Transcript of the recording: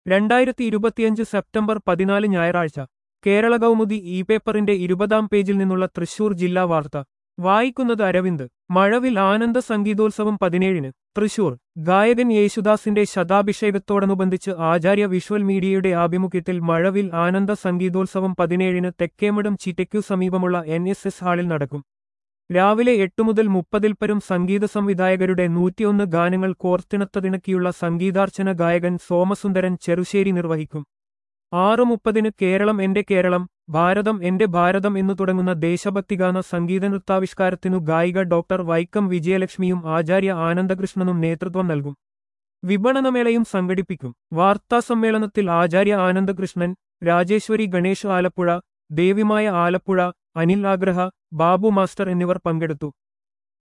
രണ്ടായിരത്തി ഇരുപത്തിയഞ്ച് സെപ്റ്റംബർ പതിനാല് ഞായറാഴ്ച കേരള കൗമുദി ഇ പേപ്പറിന്റെ ഇരുപതാം പേജിൽ നിന്നുള്ള തൃശൂർ ജില്ലാ വാർത്ത വായിക്കുന്നത് അരവിന്ദ് മഴവിൽ ആനന്ദ സംഗീതോത്സവം പതിനേഴിന് തൃശൂർ ഗായകൻ യേശുദാസിന്റെ ശതാഭിഷേകത്തോടനുബന്ധിച്ച് ആചാര്യ വിഷ്വൽ മീഡിയയുടെ ആഭിമുഖ്യത്തിൽ മഴവിൽ ആനന്ദ സംഗീതോത്സവം പതിനേഴിന് തെക്കേമഠം ചിറ്റയ്ക്കു സമീപമുള്ള എൻ എസ് എസ് ഹാളിൽ നടക്കും രാവിലെ എട്ട് മുതൽ മുപ്പതിൽ പരം സംഗീത സംവിധായകരുടെ നൂറ്റിയൊന്ന് ഗാനങ്ങൾ കോർത്തിണത്തതിണക്കിയുള്ള സംഗീതാർച്ചന ഗായകൻ സോമസുന്ദരൻ ചെറുശ്ശേരി നിർവഹിക്കും ആറ് മുപ്പതിന് കേരളം എന്റെ കേരളം ഭാരതം എന്റെ ഭാരതം എന്നു തുടങ്ങുന്ന ദേശഭക്തിഗാന സംഗീത നൃത്താവിഷ്കാരത്തിനു ഗായിക ഡോക്ടർ വൈക്കം വിജയലക്ഷ്മിയും ആചാര്യ ആനന്ദകൃഷ്ണനും നേതൃത്വം നൽകും വിപണനമേളയും സംഘടിപ്പിക്കും വാർത്താസമ്മേളനത്തിൽ ആചാര്യ ആനന്ദകൃഷ്ണൻ രാജേശ്വരി ഗണേഷ് ആലപ്പുഴ ദേവിമായ ആലപ്പുഴ അനിൽ ആഗ്രഹ ബാബു മാസ്റ്റർ എന്നിവർ പങ്കെടുത്തു